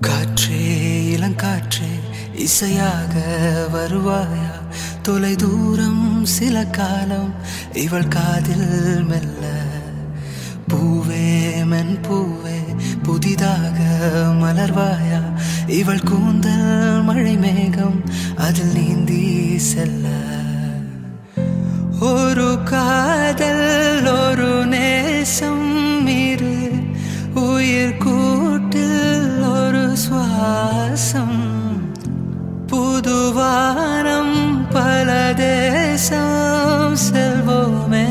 காற்றே இளங்காற்றே இசையாக வருவாயா தொலை தூரம் சில காலம் இவள் காதில் மெல்ல பூவே மென் பூவே புதிதாக மலர்வாயா இவள் கூந்தல் மழை மேகம் அதில் நீந்தி செல்ல ஒரு காதல் ஒரு நேசம் இரு உயிர் கூட்டில் ஒரு சுவாசம் புதுவானம் பல தேசம் செல்வோமே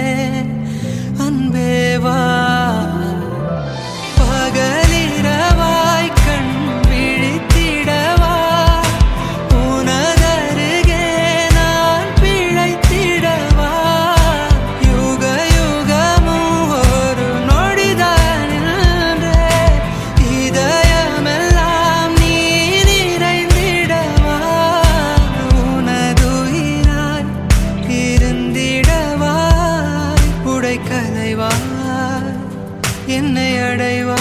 அன்பேவா பகலிரவாய் கண் விழித்திடவா உனதருகே நான் பிழைத்திடவா யுக யுகமும் ஒரு நொடிதான் நின்றே இதயமெல்லாம் நீ நிறைந்திடவா உனதுயிராய் இருந்திடவாய் உடைக்கலைவாய் என்னை அடைவாய்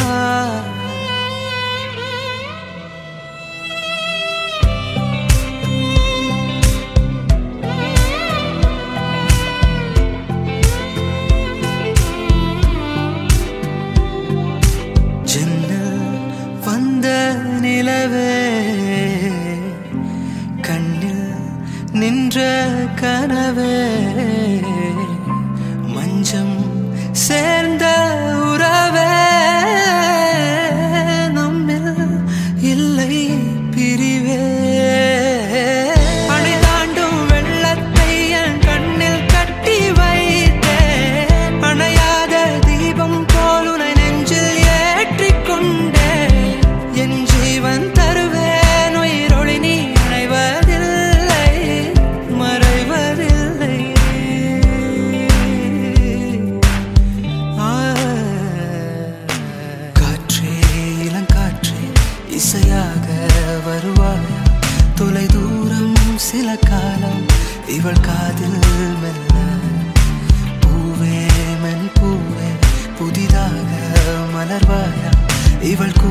ஜன்னல் வந்த நிலவே கண்ணில் நின்ற கனவே மஞ்சம் சேர்ந்த உறவே நம்மில் இல்லை பிரிவே அணை தாண்டும் வெள்ளத்தை என் கண்ணில் கட்டி வைத்தேன் அணையாத தீபம் போல் உனை நெஞ்சில் ஏற்றிக் கொண்டேன் என் ஜீவன் தருவேன் உயிரொளி நீ அணைவதில்லை மறைவதில்லை ஆ. காற்றே இளங்காற்றே இசையாக வருவாயா தொலை தூரம் சில காலம் இவள் காதில் மெல்ல பூவே மென் பூவே புதிதாக மலர்வாயா இவள்